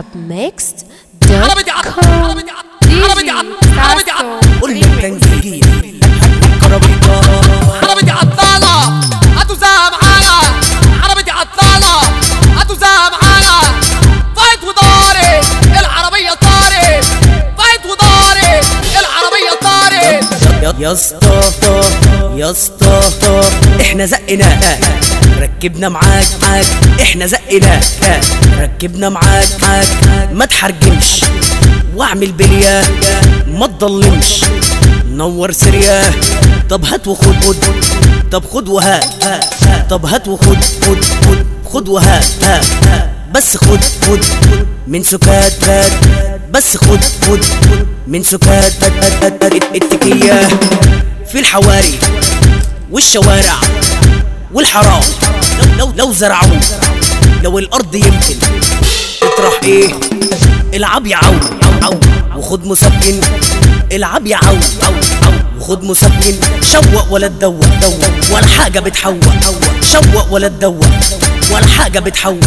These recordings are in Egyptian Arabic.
عربي عط عربي عط عربي عط عربي عط قلنا التنجيل قربيطة عربي عطالة هاتوا زها معايا عربي عطالة هاتوا زها معايا فايت وداري العربية طارت فايت وداري العربية طارت يا- يا اسطى يا اسطى احنا زقناها ركبنا معاك معاك احنا زقناك ركبنا معاك معاك ما تحرجمش واعمل بليا ما تضلمش نور سريا طب هات وخد خد طب خد وهات طب هات وخد خد خد خد وهات ها ها. بس خد خد من سكات هات بس خد خد من سكات هات هات هات هات. التكية في الحواري والشوارع والحرام لو لو, لو زرعوه لو الارض يمكن تطرح ايه العب يا عو عو عو وخد مسكن العب يا عو عو عو وخد مسكن شوق ولا تدوق دوق ولا حاجة بتحوق شوق ولا تدوق ولا حاجة بتحوق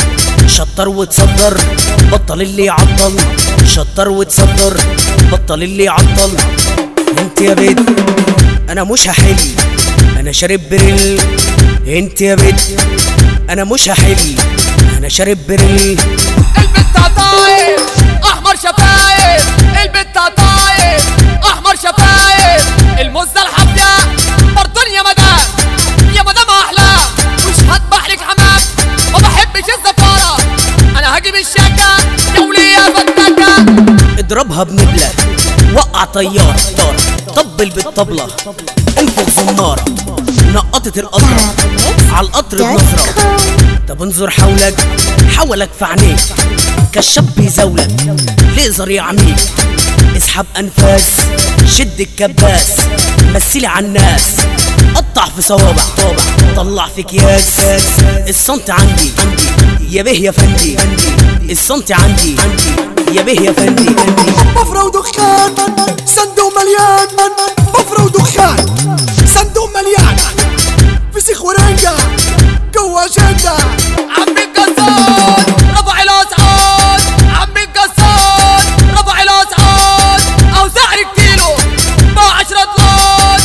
شطر وتصدر بطل اللي يعطل شطر وتصدر بطل اللي يعطل انت يا بيت انا مش هحل انا شارب بريل انت يا بيت انا مش هحل انا شارب بريل البت عطايف احمر شفايف البت عطايف احمر شفايف المزة الحافية برضون يا مدام يا مدام احلى مش هذبح لك حمام ما بحبش الزفارة انا هجيب الشقة يا ولية فتاكة اضربها بنبلة وقع طيارة طار طبل بالطبلة انفخ زمارة نقطت القطرة على القطر بنظرة طب انظر حولك حولك في عينيك كالشاب بيزاولك ليزر يعميك اسحب انفاس شد الكباس مثلي على الناس قطع في صوابع طابع طلع في اكياس الصمت عندي يا به يا فندي الصمت عندي يا به يا فندي بفرة ودخان صندوق مليان بفرة ودخان صندوق مليان فسيخ ورنجة جوا جنة عمي القصاد رفع الاسعار عمي القصاد رفع الاسعار او سعر الكيلو ما عشرة طلال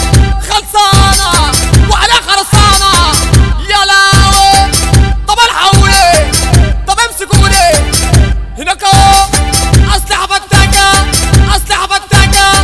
خلصانة وعلى خلصانة يا لاوي طب الحقوني طب امسكوني هناك اهو اسلحة فتاكة اسلحة فتاكة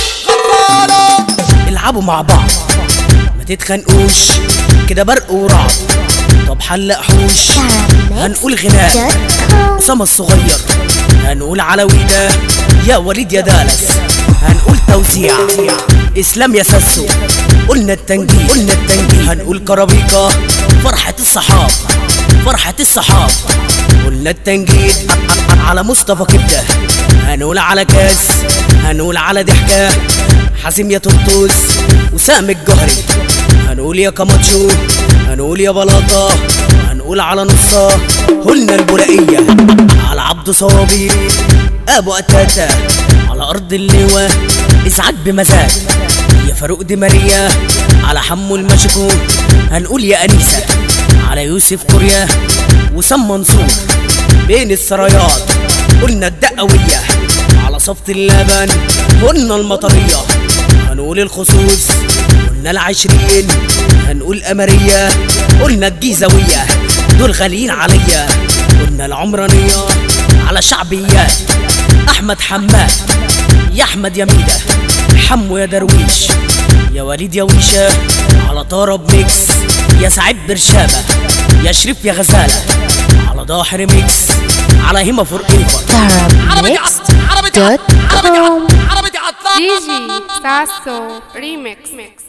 خلصانة العبوا مع بعض ما تتخانقوش كده برق ورعب طب حلق حوش هنقول غناء أسامة الصغير هنقول علويدة يا وليد يا دالس هنقول توزيع اسلام يا ساسو قلنا التنجيل قلنا التنجيل هنقول كرابيكا فرحة الصحاب فرحة الصحاب قلنا التنجيل على مصطفى كبده هنقول على كاس هنقول على ضحكه حازم يا طرطوس وسام الجهري هنقول يا كاماتشو هنقول يا بلاطة هنقول على نصة قلنا البولائية على عبد صابي ابو قتاتة على ارض اللواء اسعاد بمزاج يا فاروق دي ماريا على حمو المشكو هنقول يا انيسة على يوسف كوريا وسام منصور بين السرايات قلنا الدقوية على صفة اللبن قلنا المطرية هنقول الخصوص قلنا العشرين هنقول أمرية قلنا الجيزوية دول غاليين عليا قلنا العمرانية على شعبيات أحمد حماد يا أحمد يا ميدة حمو يا درويش يا وليد يا ويشة على طرب ميكس يا سعيد برشامة يا شريف يا غزالة على ضاحر ميكس على هيما فور ايفر عربي عط عربي عط عربي عط عربي عط Gigi Sasso Remix.